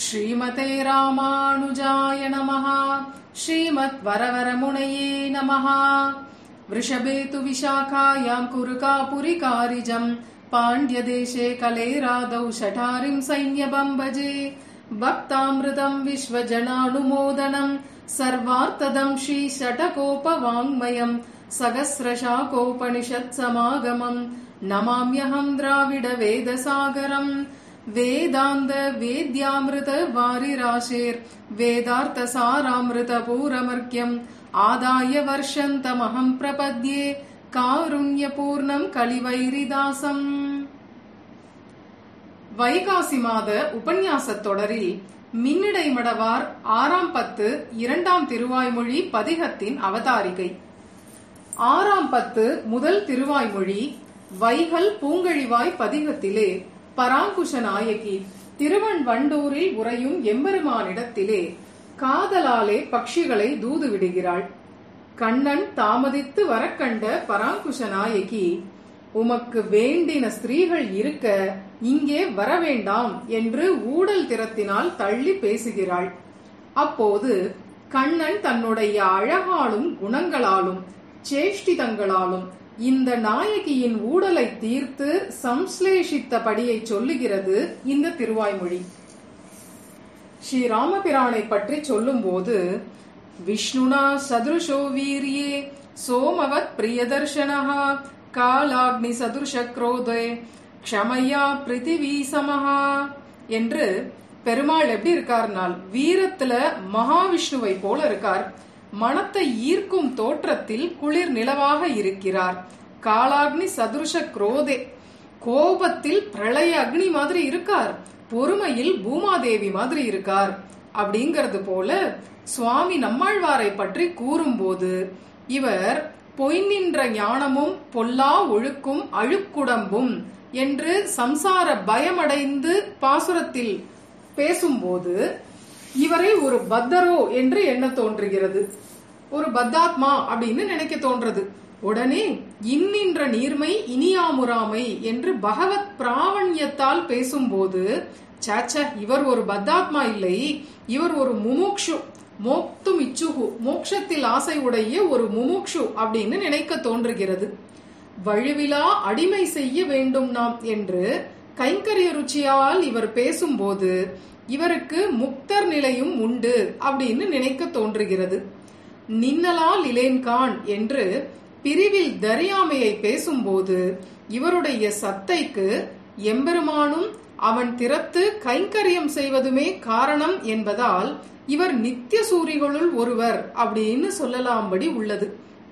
ஸ்ரீமதே ராமானுஜாய நமः ஸ்ரீமத் வரவரமுனையே நமः वृषभे तु विशाखायाम् कुरुकापुरिकारिजम् पाण्ड्यदेशे कलेरादौ शठारिम् सैन्यबम् भजे भक्तामृतम् विश्वजनानुमोदनम् सर्वार्थदम् श्रीषटकोपवाङ्मयम् सहस्रशाकोपनिषत्समागमम् नमाम्यहम् द्राविड वेदसागरम् वेदान्त वेद्यामृत वारिराशेर् वेदार्थ सारामृत पूरमर्क्यम् आदाय वर्षन्तमहम् प्रपद्ये காருண்யபூர்ணம் கலிவைரிதாசம் வைகாசி மாத உபன்யாசத் தொடரில் மின்னிடை மடவார் ஆறாம் பத்து இரண்டாம் திருவாய்மொழி பதிகத்தின் அவதாரிகை ஆறாம் பத்து முதல் திருவாய்மொழி வைகல் பூங்கழிவாய் பதிகத்திலே பராங்குஷ நாயகி திருவண்வண்டூரில் உறையும் எம்பெருமானிடத்திலே காதலாலே பட்சிகளை தூது விடுகிறாள் கண்ணன் தாமதித்து வரக்கண்ட பராங்குஷ நாயகி உமக்கு வேண்டின ஸ்திரீகள் இருக்க இங்கே வரவேண்டாம் என்று ஊடல் திறத்தினால் தள்ளி பேசுகிறாள் அப்போது கண்ணன் தன்னுடைய அழகாலும் குணங்களாலும் சேஷ்டிதங்களாலும் இந்த நாயகியின் ஊடலை தீர்த்து சம்ஸ்லேஷித்தபடியை சொல்லுகிறது இந்த திருவாய்மொழி ஸ்ரீராமபிரானை பற்றி சொல்லும்போது விஷ்ணுனா சதுருஷோ வீரியே சோமவத் பிரியதர்ஷனः காலாக்னி சதுருஷ குரோதே க்ஷமையா பிருத்திவி சமஹா என்று பெருமாள் எப்படி இருக்கார்னால் வீரத்துல மகாவிஷ்ணுவை போல இருக்கார் மனத்தை ஈர்க்கும் தோற்றத்தில் குளிர் நிலவாக இருக்கிறார் காலாக்னி சதுருஷ குரோதே கோபத்தில் பிரளய அக்னி மாதிரி இருக்கார் பொறுமையில் பூமாதேவி மாதிரி இருக்கார் அப்படிங்கிறது போல சுவாமி நம்மாழ்வாரை பற்றி கூறும்போது இவர் பொய்நின்ற ஞானமும் பொல்லா ஒழுக்கும் அழுக்குடம்பும் என்று சம்சார பயமடைந்து பாசுரத்தில் பேசும்போது இவரை ஒரு பத்தரோ என்று எண்ண தோன்றுகிறது ஒரு பத்தாத்மா அப்படின்னு நினைக்க தோன்றது உடனே இன்னின்ற நீர்மை இனியாமுராமை என்று பகவத் பிராவண்யத்தால் பேசும்போது சாச்ச இவர் ஒரு பத்தாத்மா இல்லை இவர் ஒரு முமுக்ஷு மோக்தும் இச்சுகு மோக்ஷத்தில் ஆசை உடைய ஒரு முமுக்ஷு அப்படின்னு நினைக்க தோன்றுகிறது வழுவிலா அடிமை செய்ய வேண்டும் நாம் என்று கைங்கரிய ருச்சியால் இவர் பேசும்போது இவருக்கு முக்தர் நிலையும் உண்டு அப்படின்னு நினைக்க தோன்றுகிறது நின்னலால் இலேன்கான் என்று பிரிவில் தரியாமையை பேசும்போது இவருடைய சத்தைக்கு எம்பெருமானும் அவன் திறத்து கைங்கரியம் செய்வதுமே காரணம் என்பதால் இவர் நித்திய சூரிகளுள் ஒருவர் அப்படின்னு சொல்லலாம்படி உள்ளது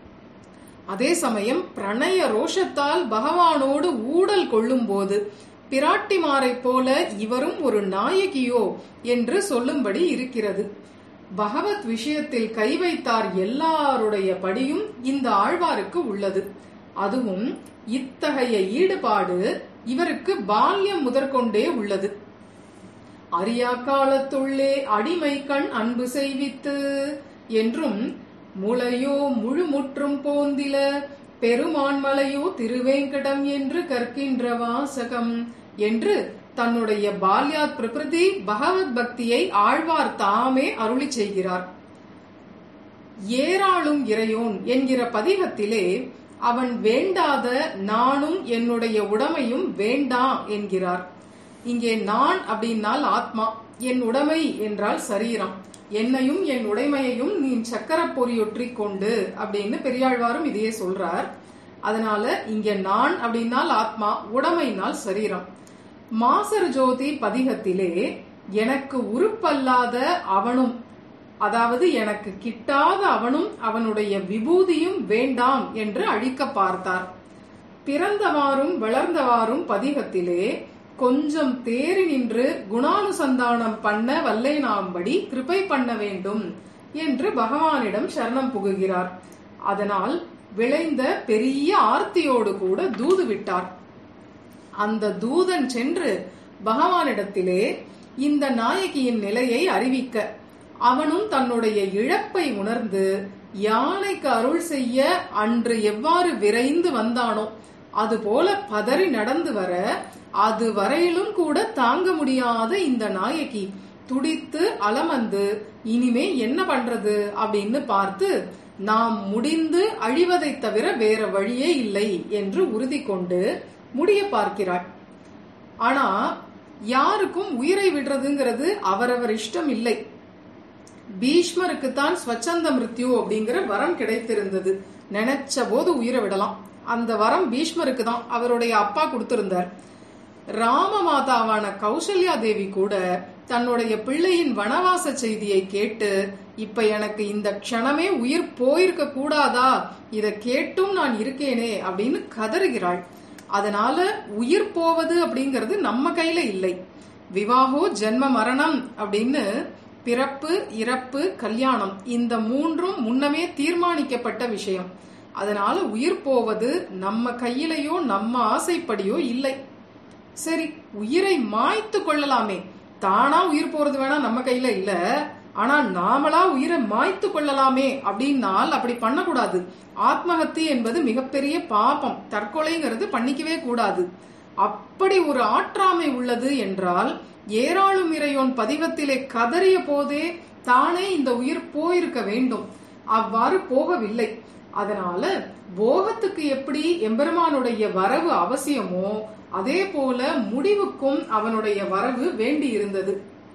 அதே சமயம் பிரணய ரோஷத்தால் பகவானோடு ஊடல் கொள்ளும் போது பிராட்டிமாரை போல இவரும் ஒரு நாயகியோ என்று சொல்லும்படி இருக்கிறது பகவத் விஷயத்தில் கை வைத்தார் எல்லாருடைய படியும் இந்த ஆழ்வாருக்கு உள்ளது அதுவும் இத்தகைய ஈடுபாடு இவருக்கு பால்யம் முதற்கொண்டே உள்ளது அரியா காலத்துள்ளே அடிமை கண் அன்பு செய்வித்து என்றும் முளையோ முழுமுற்றும் போந்தில பெருமான்மலையோ திருவேங்கடம் என்று கற்கின்ற வாசகம் என்று தன்னுடைய பால்யாத் பிரகிருதி பகவத் பக்தியை ஆழ்வார் தாமே அருளி செய்கிறார் ஏராளும் இறையோன் என்கிற பதிகத்திலே அவன் வேண்டாத நானும் என்னுடைய உடமையும் வேண்டா என்கிறார் இங்கே நான் அப்படின்னால் ஆத்மா என் உடைமை என்றால் சரீரம் என்னையும் என் உடைமையையும் நீ சக்கர பொறியொற்றி கொண்டு அப்படின்னு பெரியாழ்வாரும் இதையே சொல்றார் அதனால இங்க நான் அப்படின்னால் ஆத்மா உடமைனால் சரீரம் மாசர் ஜோதி பதிகத்திலே எனக்கு உறுப்பல்லாத அவனும் அதாவது எனக்கு கிட்டாத அவனும் அவனுடைய விபூதியும் வேண்டாம் என்று அழிக்க பார்த்தார் பிறந்தவாறும் வளர்ந்தவாறும் பதிகத்திலே கொஞ்சம் தேறி நின்று குணானுசந்தானம் பண்ண வல்லேனாம்படி கிருபை பண்ண வேண்டும் என்று பகவானிடம் சரணம் புகுகிறார் அதனால் விளைந்த பெரிய ஆர்த்தியோடு கூட தூது விட்டார் அந்த தூதன் சென்று பகவானிடத்திலே இந்த நாயகியின் நிலையை அறிவிக்க அவனும் தன்னுடைய இழப்பை உணர்ந்து யானைக்கு அருள் செய்ய அன்று எவ்வாறு விரைந்து வந்தானோ அதுபோல பதறி நடந்து வர அது வரையிலும் கூட தாங்க முடியாத இந்த நாயகி துடித்து அலமந்து இனிமே என்ன பண்றது அப்படின்னு பார்த்து நாம் முடிந்து அழிவதை தவிர வேற வழியே இல்லை என்று உறுதி கொண்டு முடிய பார்க்கிறாள் ஆனா யாருக்கும் உயிரை விடுறதுங்கிறது அவரவர் இஷ்டம் இல்லை பீஷ்மருக்கு தான் ஸ்வச்சந்த மிருத்யு அப்படிங்கிற வரம் கிடைத்திருந்தது நினைச்ச போது உயிரை விடலாம் அந்த வரம் பீஷ்மருக்கு தான் அவருடைய அப்பா கொடுத்திருந்தார் ராம மாதாவான கௌசல்யா தேவி கூட தன்னுடைய பிள்ளையின் வனவாச செய்தியை கேட்டு இப்ப எனக்கு இந்த க்ஷணமே உயிர் போயிருக்க கூடாதா இத கேட்டும் நான் இருக்கேனே அப்படின்னு கதறுகிறாள் அதனால உயிர் போவது அப்படிங்கிறது நம்ம கையில இல்லை விவாகோ ஜென்ம மரணம் அப்படின்னு பிறப்பு இறப்பு கல்யாணம் இந்த மூன்றும் முன்னமே தீர்மானிக்கப்பட்ட விஷயம் அதனால உயிர் போவது நம்ம கையிலையோ நம்ம ஆசைப்படியோ இல்லை சரி உயிரை மாய்த்து கொள்ளலாமே தானா உயிர் போறது வேணா நம்ம கையில இல்ல ஆனா நாமளா உயிரை மாய்த்து கொள்ளலாமே அப்படின்னால் அப்படி பண்ணக்கூடாது ஆத்மஹத்தி என்பது மிகப்பெரிய பாபம் தற்கொலைங்கிறது பண்ணிக்கவே கூடாது அப்படி ஒரு ஆற்றாமை உள்ளது என்றால் ஏராளும் இறையோன் பதிவத்திலே கதறிய போதே தானே இந்த உயிர் போயிருக்க வேண்டும் அவ்வாறு போகவில்லை அதனால போகத்துக்கு எப்படி எம்பெருமானுடைய வரவு அவசியமோ அதே போல முடிவுக்கும் அவனுடைய வரவு வேண்டி இருந்தது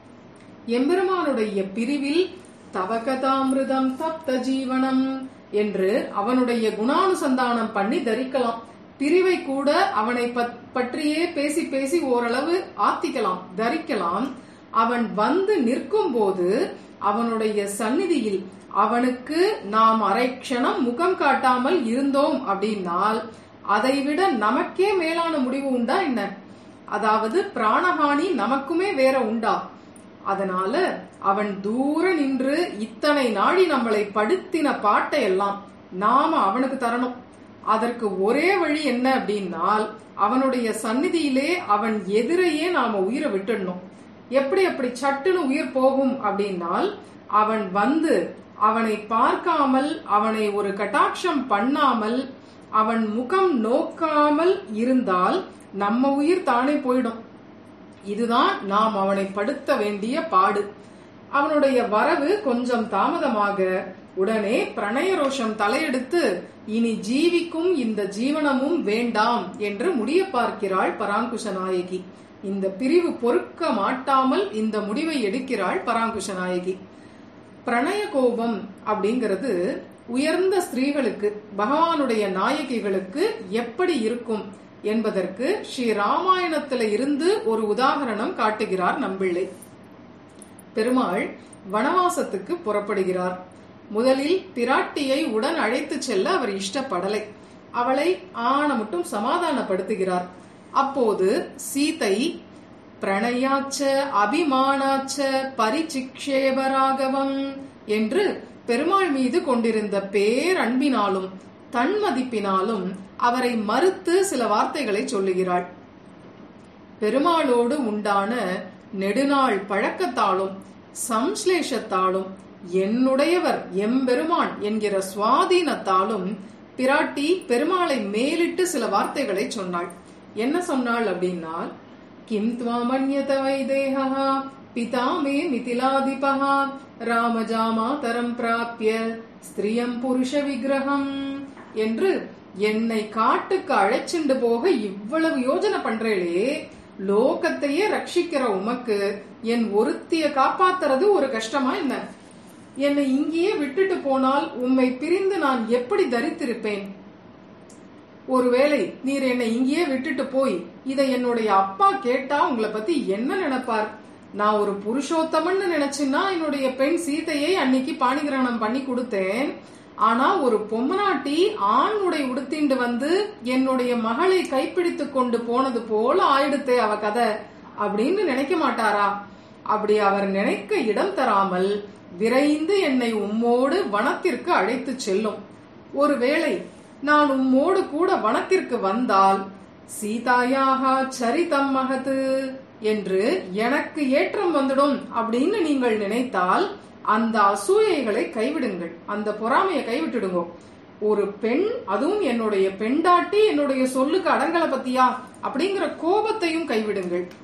எம்பெருமானுடைய பிரிவில் தவகதாமிருதம் தப்த ஜீவனம் என்று அவனுடைய குணானுசந்தானம் பண்ணி தரிக்கலாம் பிரிவை கூட அவனை பற்றியே பேசி பேசி ஓரளவு ஆத்திக்கலாம் தரிக்கலாம் அவன் வந்து நிற்கும் போது அவனுடைய சந்நிதியில் அவனுக்கு நாம் அரை க்ஷணம் முகம் காட்டாமல் இருந்தோம் அப்படின்னால் அதைவிட நமக்கே மேலான முடிவு உண்டா என்ன அதாவது பிராணஹானி நமக்குமே வேற உண்டா அதனால அவன் தூர நின்று இத்தனை நாடி நம்மளை படுத்தின பாட்டை எல்லாம் நாம அவனுக்கு தரணும் அதற்கு ஒரே வழி என்ன அப்படின்னால் அவனுடைய சந்நிதியிலே அவன் எதிரையே நாம உயிரை விட்டுடணும் எப்படி அப்படி சட்டுன்னு உயிர் போகும் அப்படின்னால் அவன் வந்து அவனை பார்க்காமல் அவனை ஒரு கட்டாட்சம் பண்ணாமல் அவன் முகம் நோக்காமல் இருந்தால் நம்ம உயிர் தானே போயிடும் இதுதான் நாம் அவனை படுத்த வேண்டிய பாடு அவனுடைய வரவு கொஞ்சம் தாமதமாக உடனே பிரணய ரோஷம் தலையெடுத்து இனி ஜீவிக்கும் இந்த ஜீவனமும் வேண்டாம் என்று முடிய பார்க்கிறாள் பராங்குஷ நாயகி இந்த பிரிவு பொறுக்க மாட்டாமல் இந்த முடிவை எடுக்கிறாள் பராங்குஷ நாயகி பிரணய கோபம் அப்படிங்கிறது உயர்ந்த ஸ்திரீகளுக்கு பகவானுடைய நாயகிகளுக்கு எப்படி இருக்கும் என்பதற்கு ஸ்ரீ ராமாயணத்தில இருந்து ஒரு உதாகரணம் காட்டுகிறார் நம்பிள்ளை பெருமாள் வனவாசத்துக்கு புறப்படுகிறார் முதலில் பிராட்டியை உடன் அழைத்து செல்ல அவர் இஷ்டப்படலை அவளை ஆன மட்டும் சமாதானப்படுத்துகிறார் அப்போது சீதை பிரணயாச்ச அபிமானாச்ச பரிச்சிக்ஷேபராகவம் என்று பெருமாள் மீது கொண்டிருந்த பேரன்பினாலும் தன்மதிப்பினாலும் அவரை மறுத்து சில வார்த்தைகளை சொல்லுகிறாள் பெருமாளோடு உண்டான நெடுநாள் பழக்கத்தாலும் சம்ஸ்லேஷத்தாலும் என்னுடையவர் எம்பெருமான் என்கிற சுவாதீனத்தாலும் பிராட்டி பெருமாளை மேலிட்டு சில வார்த்தைகளை சொன்னாள் என்ன சொன்னாள் அப்படின்னா கிம் துவாமன்யத வைதேகா பிதா மே மிதிலாதிபா ராமஜாமாதரம் பிராப்பிய ஸ்திரியம் புருஷ விக்கிரகம் என்று என்னை காட்டுக்கு அழைச்சிண்டு போக இவ்வளவு யோஜனை பண்றேளே லோகத்தையே ரட்சிக்கிற உமக்கு என் ஒருத்திய காப்பாத்துறது ஒரு கஷ்டமா என்ன என்னை இங்கேயே விட்டுட்டு போனால் உம்மை பிரிந்து நான் எப்படி தரித்திருப்பேன் ஒருவேளை நீர் என்னை இங்கேயே விட்டுட்டு போய் இதை என்னுடைய அப்பா கேட்டா உங்களை பத்தி என்ன நினைப்பார் நான் ஒரு புருஷோத்தமன்னு நினைச்சுன்னா என்னுடைய பெண் சீதையை அன்னைக்கு பாணிகிரகணம் பண்ணி கொடுத்தேன் ஆனா ஒரு பொம்மநாட்டி ஆண் உடை உடுத்திண்டு வந்து என்னுடைய மகளை கைப்பிடித்து கொண்டு போனது போல ஆயிடுத்தே அவ கதை அப்படின்னு நினைக்க மாட்டாரா அப்படி அவர் நினைக்க இடம் தராமல் விரைந்து என்னை உம்மோடு வனத்திற்கு அழைத்து செல்லும் ஒருவேளை நான் உம்மோடு கூட வனத்திற்கு வந்தால் சீதாயாக சரிதம் மகது என்று எனக்கு ஏற்றம் வந்துடும் அப்படின்னு நீங்கள் நினைத்தால் அந்த அசூயைகளை கைவிடுங்கள் அந்த பொறாமையை கைவிட்டுடுங்க ஒரு பெண் அதுவும் என்னுடைய பெண்டாட்டி என்னுடைய சொல்லுக்கு அடங்கல பத்தியா அப்படிங்கிற கோபத்தையும் கைவிடுங்கள்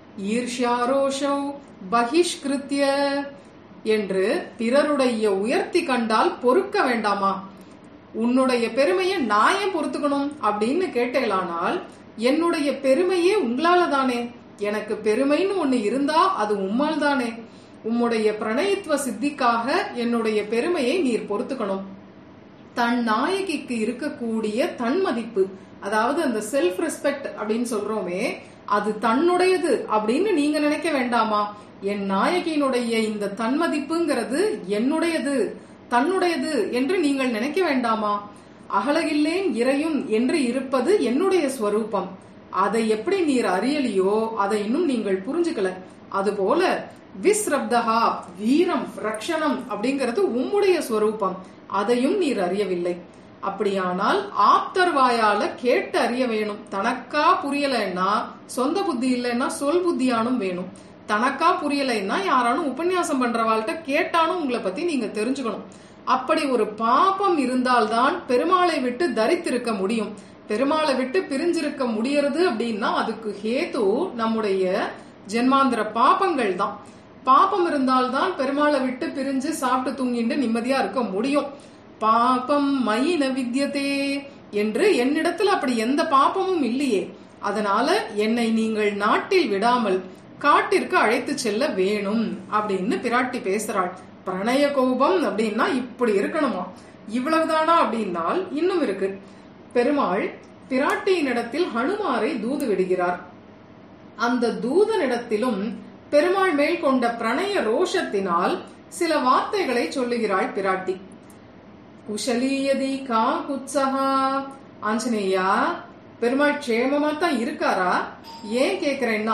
ஈர்ஷ்யாரோஷௌ பகிஷ்கிருத்ய என்று பிறருடைய உயர்த்தி கண்டால் பொறுக்க வேண்டாமா உன்னுடைய பெருமையை நான் ஏன் பொறுத்துக்கணும் அப்படின்னு கேட்டேலானால் என்னுடைய பெருமையே உங்களால தானே எனக்கு பெருமைன்னு ஒண்ணு இருந்தா அது உம்மால் தானே உம்முடைய பிரணயத்துவ சித்திக்காக என்னுடைய பெருமையை நீர் பொறுத்துக்கணும் தன் நாயகிக்கு இருக்கக்கூடிய தன்மதிப்பு அதாவது அந்த செல்ஃப் ரெஸ்பெக்ட் அப்படின்னு சொல்றோமே அது தன்னுடையது அப்படின்னு நீங்க நினைக்க வேண்டாமா என் நாயகியினுடைய இந்த தன்மதிப்புங்கிறது என்னுடையது தன்னுடையது என்று நீங்கள் நினைக்க வேண்டாமா அகலகில்லேன் இறையும் என்று இருப்பது என்னுடைய ஸ்வரூபம் அதை எப்படி நீர் அறியலையோ அதை இன்னும் நீங்கள் புரிஞ்சுக்கல அதுபோல விஸ்ரப்தகா வீரம் ரக்ஷணம் அப்படிங்கிறது உம்முடைய ஸ்வரூபம் அதையும் நீர் அறியவில்லை அப்படியானால் ஆப்தர் வாயால கேட்டு அறிய வேணும் தனக்கா புரியலைன்னா சொந்த புத்தி இல்லைன்னா சொல் புத்தியானும் வேணும் தனக்கா புரியலைன்னா யாரானும் உபன்யாசம் பண்றவாள்கிட்ட கேட்டானும் உங்களை பத்தி நீங்க தெரிஞ்சுக்கணும் அப்படி ஒரு பாபம் இருந்தால்தான் பெருமாளை விட்டு தரித்திருக்க முடியும் பெருமாளை விட்டு பிரிஞ்சிருக்க முடியறது அப்படின்னா அதுக்கு ஹேது நம்முடைய ஜென்மாந்திர பாபங்கள் தான் பாபம் இருந்தால்தான் பெருமாளை விட்டு பிரிஞ்சு சாப்பிட்டு தூங்கிட்டு நிம்மதியா இருக்க முடியும் பாபம் மயின வித்யதே என்று என்னிடத்துல அப்படி எந்த பாபமும் இல்லையே அதனால என்னை நீங்கள் நாட்டில் விடாமல் காட்டிற்கு அழைத்து செல்ல வேணும் அப்படின்னு பிராட்டி பேசுறாள் பிரணய கோபம் அப்படின்னா இப்படி இருக்கணுமா இவ்வளவுதானா அப்படின்னால் இன்னும் இருக்கு பெருமாள் பிராட்டியினிடத்தில் ஹனுமாரை தூது விடுகிறார் அந்த தூதனிடத்திலும் பெருமாள் மேல் கொண்ட பிரணய ரோஷத்தினால் சில வார்த்தைகளை சொல்லுகிறாள் பிராட்டி குஷலீயதி கா குத்சகா ஆஞ்சநேயா பெருமாள் க்ஷேமமா தான் இருக்காரா ஏன் கேக்குறேன்னா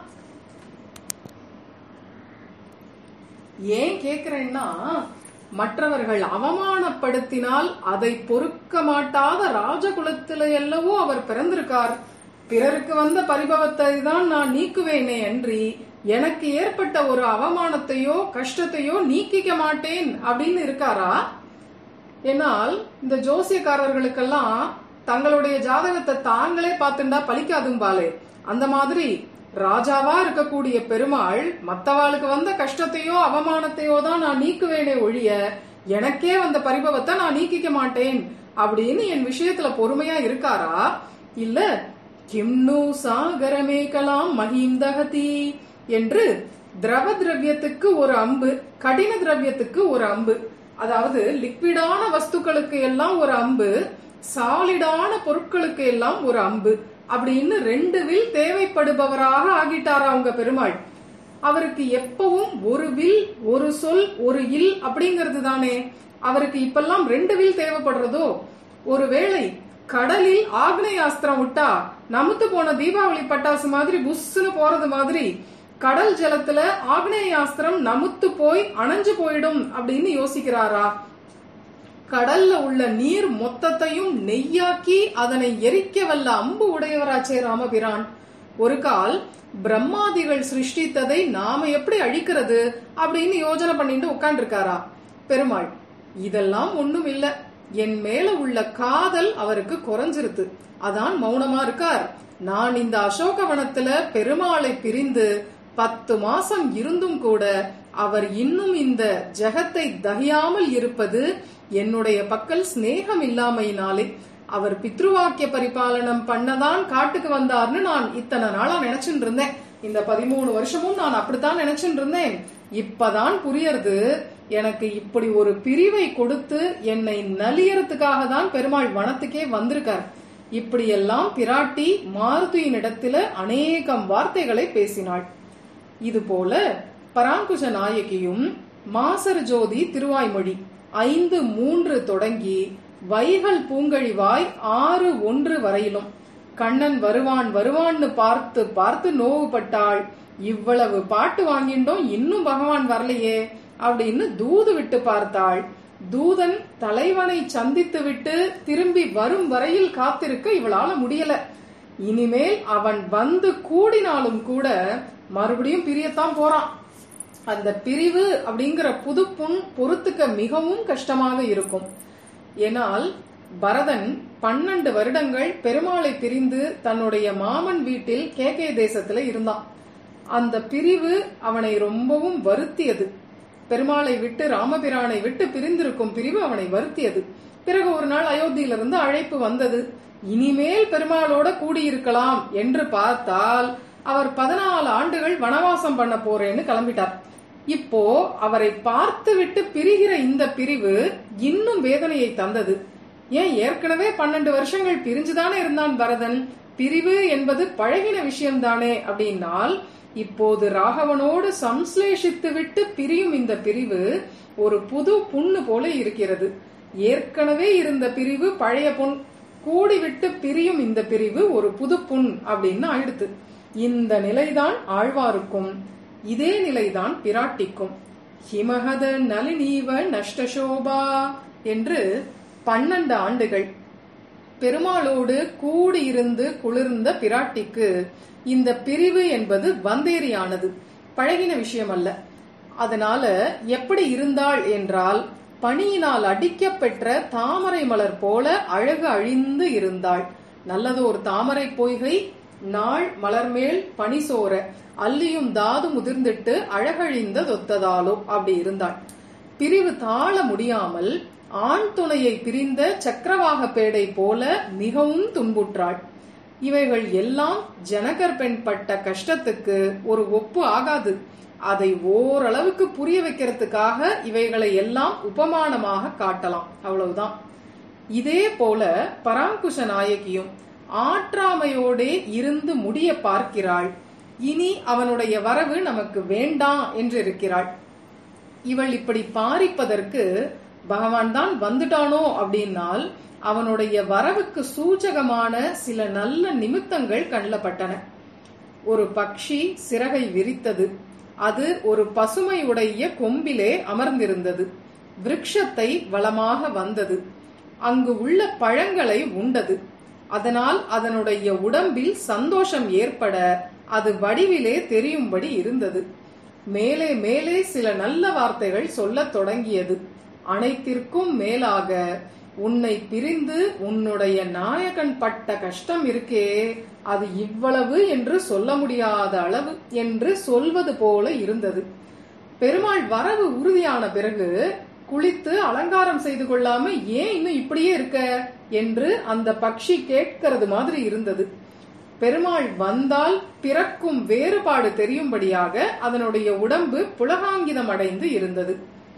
ஏன் கேக்குறேன்னா மற்றவர்கள் அவமானப்படுத்தினால் அதை பொறுக்க மாட்டாத ராஜகுலத்தில எல்லவோ அவர் பிறந்திருக்கார் பிறருக்கு வந்த பரிபவத்தை தான் நான் நீக்குவேனே அன்றி எனக்கு ஏற்பட்ட ஒரு அவமானத்தையோ கஷ்டத்தையோ நீக்கிக்க மாட்டேன் அப்படின்னு இருக்காரா என்னால் இந்த ஜோசியக்காரர்களுக்கெல்லாம் தங்களுடைய ஜாதகத்தை தாங்களே பார்த்துண்டா பலிக்காதும்பாலே அந்த மாதிரி ராஜாவா இருக்கக்கூடிய பெருமாள் மத்தவாளுக்கு வந்த கஷ்டத்தையோ அவமானத்தையோ தான் நான் நீக்குவேனே ஒழிய எனக்கே வந்த பரிபவத்தை நான் நீக்கிக்க மாட்டேன் அப்படின்னு என் விஷயத்துல பொறுமையா இருக்காரா இல்ல கிம்னு சாகரமேகலாம் மஹீந்தகதி என்று திரவ திரவியத்துக்கு ஒரு அம்பு கடின திரவியத்துக்கு ஒரு அம்பு அதாவது லிக்விடான வஸ்துக்களுக்கு எல்லாம் ஒரு அம்பு சாலிடான பொருட்களுக்கு எல்லாம் ஒரு அம்பு அப்படின்னு ரெண்டு வில் தேவைப்படுபவராக ஆகிட்டாரா அவங்க பெருமாள் அவருக்கு எப்பவும் ஒரு வில் ஒரு சொல் ஒரு இல் அப்படிங்கிறது தானே அவருக்கு இப்பெல்லாம் ரெண்டு வில் தேவைப்படுறதோ ஒருவேளை கடலில் ஆக்னேயாஸ்திரம் விட்டா நமுத்து போன தீபாவளி பட்டாசு மாதிரி புஷ்னு போறது மாதிரி கடல் ஜலத்துல ஆக்னேயாஸ்திரம் நமுத்து போய் அணைஞ்சு போயிடும் அப்படின்னு யோசிக்கிறாரா கடல்ல உள்ள நீர் மொத்தத்தையும் நெய்யாக்கி அதனை எரிக்க வல்ல அம்பு உடையவராச்சே ராமபிரான் ஒரு கால் பிரம்மாதிகள் சிருஷ்டித்ததை நாம எப்படி அழிக்கிறது அப்படின்னு யோஜனை பண்ணிட்டு உட்கார்ந்துருக்காரா பெருமாள் இதெல்லாம் ஒண்ணும் இல்ல என் மேல உள்ள காதல் அவருக்கு குறைஞ்சிருத்து அதான் மௌனமா இருக்கார் நான் இந்த அசோகவனத்துல பெருமாளை பிரிந்து பத்து மாசம் இருந்தும் கூட அவர் இன்னும் இந்த ஜெகத்தை தகியாமல் இருப்பது என்னுடைய பக்கல் சிநேகம் இல்லாமையினாலே அவர் பித்ருவாக்கிய பரிபாலனம் பண்ணதான் காட்டுக்கு வந்தார்னு நான் இத்தனை நாளா நினைச்சுட்டு இருந்தேன் இந்த பதிமூணு வருஷமும் நான் அப்படித்தான் நினைச்சுட்டு இருந்தேன் இப்பதான் புரியறது எனக்கு இப்படி ஒரு பிரிவை கொடுத்து என்னை நலியறதுக்காக தான் பெருமாள் வனத்துக்கே வந்திருக்கார் இப்படியெல்லாம் பிராட்டி மாருதியின் இடத்துல அநேகம் வார்த்தைகளை பேசினாள் இது போல பராங்குஜ நாயகியும் மாசர் ஜோதி திருவாய்மொழி ஐந்து மூன்று தொடங்கி வைகள் பூங்கழிவாய் ஆறு ஒன்று வரையிலும் கண்ணன் வருவான் வருவான்னு பார்த்து பார்த்து நோவுபட்டாள் இவ்வளவு பாட்டு வாங்கிட்டோம் இன்னும் பகவான் வரலையே அப்படின்னு தூது விட்டு பார்த்தாள் தூதன் தலைவனை சந்தித்து விட்டு திரும்பி வரும் வரையில் காத்திருக்க இவளால முடியல இனிமேல் அவன் வந்து கூடினாலும் கூட மறுபடியும் பிரியத்தான் போறான் அந்த பிரிவு அப்படிங்கிற புது புண் பொறுத்துக்க மிகவும் கஷ்டமாக இருக்கும் ஏனால் பரதன் பன்னெண்டு வருடங்கள் பெருமாளை பிரிந்து தன்னுடைய மாமன் வீட்டில் கேகே தேசத்துல இருந்தான் அந்த பிரிவு அவனை ரொம்பவும் வருத்தியது பெருமாளை விட்டு ராமபிரானை விட்டு பிரிந்திருக்கும் பிரிவு அவனை வருத்தியது பிறகு ஒரு நாள் அயோத்தியிலிருந்து அழைப்பு வந்தது இனிமேல் பெருமாளோட கூடியிருக்கலாம் என்று பார்த்தால் அவர் பதினாலு ஆண்டுகள் வனவாசம் பண்ண போறேன்னு கிளம்பிட்டார் இப்போ அவரை பார்த்து விட்டு பிரிகிற இந்த பிரிவு இன்னும் வேதனையை தந்தது ஏன் ஏற்கனவே பன்னெண்டு வருஷங்கள் பிரிஞ்சுதானே இருந்தான் பரதன் பிரிவு என்பது பழகின விஷயம்தானே அப்படின்னால் இப்போது ராகவனோடு சம்ஸ்லேஷித்து விட்டு பிரியும் இந்த பிரிவு ஒரு புது புண்ணு போல இருக்கிறது ஏற்கனவே இருந்த பிரிவு பழைய புண் கூடிவிட்டு பிரியும் இந்த பிரிவு ஒரு புது புண் அப்படின்னு ஆயிடுத்து இந்த நிலைதான் ஆழ்வாருக்கும் இதே நிலைதான் பிராட்டிக்கும் ஹிமஹத நளினீவ நஷ்டசோபா என்று பன்னெண்டு ஆண்டுகள் பெருமாளோடு கூடியிருந்து குளிர்ந்த பிராட்டிக்கு இந்த பிரிவு என்பது வந்தேரியானது பழகின விஷயம் அல்ல அதனால எப்படி இருந்தாள் என்றால் பனியினால் அடிக்கப்பெற்ற தாமரை மலர் போல அழகு அழிந்து இருந்தாள் நல்லதோர் தாமரை பொய்கை நாள் மலர்மேல் பனி சோர அல்லியும் தாது முதிர்ந்திட்டு அழகழிந்த தொத்ததாலோ அப்படி இருந்தாள் பிரிவு தாழ முடியாமல் ஆண் துணையை பிரிந்த சக்கரவாக பேடை போல மிகவும் துன்புற்றாள் இவைகள் எல்லாம் ஜனகர் பெண் பட்ட கஷ்டத்துக்கு ஒரு ஒப்பு ஆகாது அதை ஓரளவுக்கு புரிய வைக்கிறதுக்காக இவைகளை எல்லாம் உபமானமாக காட்டலாம் அவ்வளவுதான் இதே போல பராங்குஷ நாயகியும் ஆற்றாமையோடே இருந்து முடிய பார்க்கிறாள் இனி அவனுடைய வரவு நமக்கு வேண்டாம் என்று இருக்கிறாள் இவள் இப்படி பாரிப்பதற்கு பகவான் தான் வந்துட்டானோ அப்படின்னால் அவனுடைய வரவுக்கு சூச்சகமான சில நல்ல நிமித்தங்கள் கண்ணப்பட்டன ஒரு பக்ஷி சிறகை விரித்தது அது ஒரு பசுமை உடைய கொம்பிலே அமர்ந்திருந்தது விருட்சத்தை வளமாக வந்தது அங்கு உள்ள பழங்களை உண்டது அதனால் அதனுடைய உடம்பில் சந்தோஷம் ஏற்பட அது வடிவிலே தெரியும்படி இருந்தது மேலே மேலே சில நல்ல வார்த்தைகள் சொல்லத் தொடங்கியது அனைத்திற்கும் மேலாக உன்னை பிரிந்து உன்னுடைய நாயகன் பட்ட கஷ்டம் இருக்கே அது இவ்வளவு என்று சொல்ல முடியாத அளவு என்று சொல்வது போல இருந்தது பெருமாள் வரவு உறுதியான பிறகு குளித்து அலங்காரம் செய்து கொள்ளாம ஏன் இன்னும் இப்படியே இருக்க என்று அந்த பக்ஷி கேட்கிறது மாதிரி இருந்தது பெருமாள் வந்தால் பிறக்கும் வேறுபாடு தெரியும்படியாக அதனுடைய உடம்பு புலகாங்கிதம் அடைந்து இருந்தது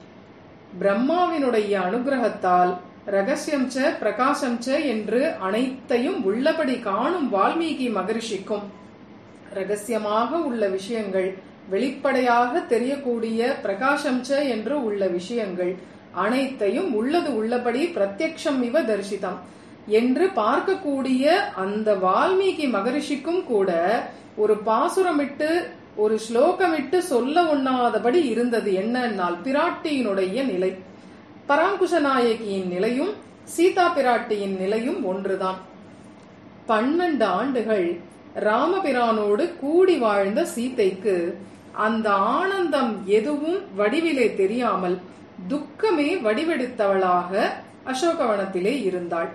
பிரம்மாவினுடைய அனுகிரகத்தால் ரகசியம் ச பிரகாசம் ச என்று அனைத்தையும் உள்ளபடி காணும் வால்மீகி மகரிஷிக்கும் ரகசியமாக உள்ள விஷயங்கள் வெளிப்படையாக தெரியக்கூடிய பிரகாசம் ச என்று உள்ள விஷயங்கள் அனைத்தையும் உள்ளது உள்ளபடி பிரத்யக்ஷம் இவ தரிசிதம் என்று பார்க்கக்கூடிய அந்த வால்மீகி மகரிஷிக்கும் கூட ஒரு பாசுரமிட்டு ஒரு ஸ்லோகமிட்டு சொல்ல உண்ணாதபடி இருந்தது என்னன்னால் பிராட்டியினுடைய நிலை பராங்குஷ நாயகியின் நிலையும் சீதா பிராட்டியின் நிலையும் ஒன்றுதான் பன்னெண்டு ஆண்டுகள் ராமபிரானோடு கூடி வாழ்ந்த சீதைக்கு அந்த ஆனந்தம் எதுவும் வடிவிலே தெரியாமல் துக்கமே வடிவெடுத்தவளாக அசோகவனத்திலே இருந்தாள்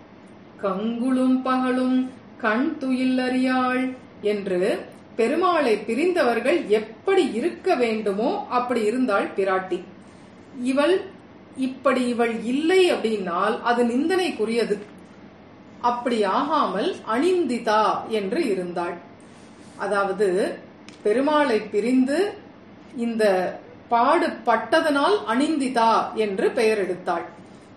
கங்குளும் பகலும் கண் துயில் அறியாள் என்று பெருமாளை பிரிந்தவர்கள் எப்படி இருக்க வேண்டுமோ அப்படி இருந்தாள் பிராட்டி இவள் இப்படி இவள் இல்லை அப்படின்னால் அது நிந்தனைக்குரியது அப்படி ஆகாமல் அனிந்திதா என்று இருந்தாள் அதாவது பெருமாளை பிரிந்து இந்த பாடு பட்டதனால் அனிந்திதா என்று பெயர் எடுத்தாள்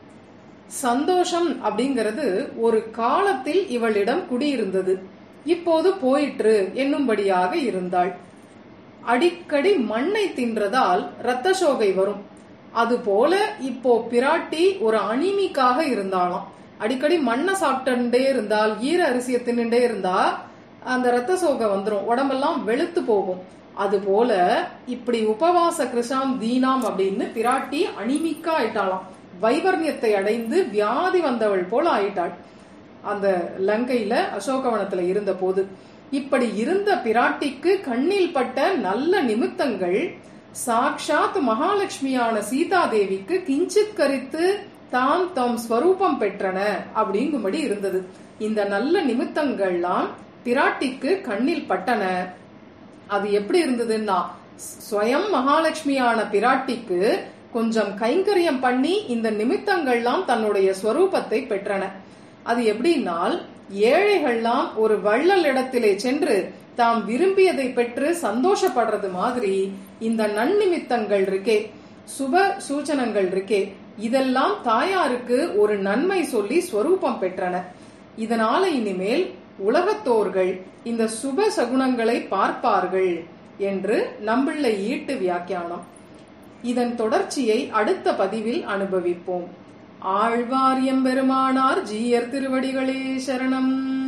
சந்தோஷம் அப்படிங்கிறது ஒரு காலத்தில் இவளிடம் குடியிருந்தது இப்போது போயிற்று என்னும்படியாக இருந்தாள் அடிக்கடி மண்ணை தின்றதால் இரத்த சோகை வரும் அதுபோல இப்போ பிராட்டி ஒரு அனிமிக்காக இருந்தாளாம் அடிக்கடி மண்ணை சாப்பிட்டுட்டே இருந்தால் ஈர அரிசியை தின்னுட்டே இருந்தா அந்த ரத்த சோகை வந்துடும் உடம்பெல்லாம் வெளுத்து போகும் அது போல இப்படி உபவாச கிருஷாம் தீனாம் அப்படின்னு பிராட்டி அனிமிக்கா ஆயிட்டாளாம் வைவர்ணியத்தை அடைந்து வியாதி வந்தவள் போல ஆயிட்டாள் அந்த லங்கையில அசோகவனத்துல இருந்த போது இப்படி இருந்த பிராட்டிக்கு கண்ணில் பட்ட நல்ல நிமித்தங்கள் சாக்ஷாத் மகாலட்சுமியான சீதாதேவிக்கு கிஞ்சித் கரித்து தாம் தம் ஸ்வரூபம் பெற்றன அப்படிங்கும்படி இருந்தது இந்த நல்ல நிமித்தங்கள்லாம் பிராட்டிக்கு கண்ணில் பட்டன அது எப்படி இருந்ததுன்னா ஸ்வயம் மகாலட்சுமியான பிராட்டிக்கு கொஞ்சம் கைங்கரியம் பண்ணி இந்த நிமித்தங்கள்லாம் தன்னுடைய ஸ்வரூபத்தை பெற்றன அது எப்படின்னால் ஏழைகள்லாம் ஒரு வள்ளல் இடத்திலே சென்று தாம் விரும்பியதை பெற்று சந்தோஷப்படுறது மாதிரி இந்த நன்னிமித்தங்கள் இருக்கே சுப சூச்சனங்கள் இருக்கே இதெல்லாம் தாயாருக்கு ஒரு நன்மை சொல்லி ஸ்வரூபம் பெற்றன இதனால இனிமேல் உலகத்தோர்கள் இந்த சுப சகுனங்களை பார்ப்பார்கள் என்று நம்பிள்ளை ஈட்டு வியாக்கியானம் இதன் தொடர்ச்சியை அடுத்த பதிவில் அனுபவிப்போம் ஆழ்வார் எம்பெருமானார் ஜீயர் திருவடிகளே சரணம்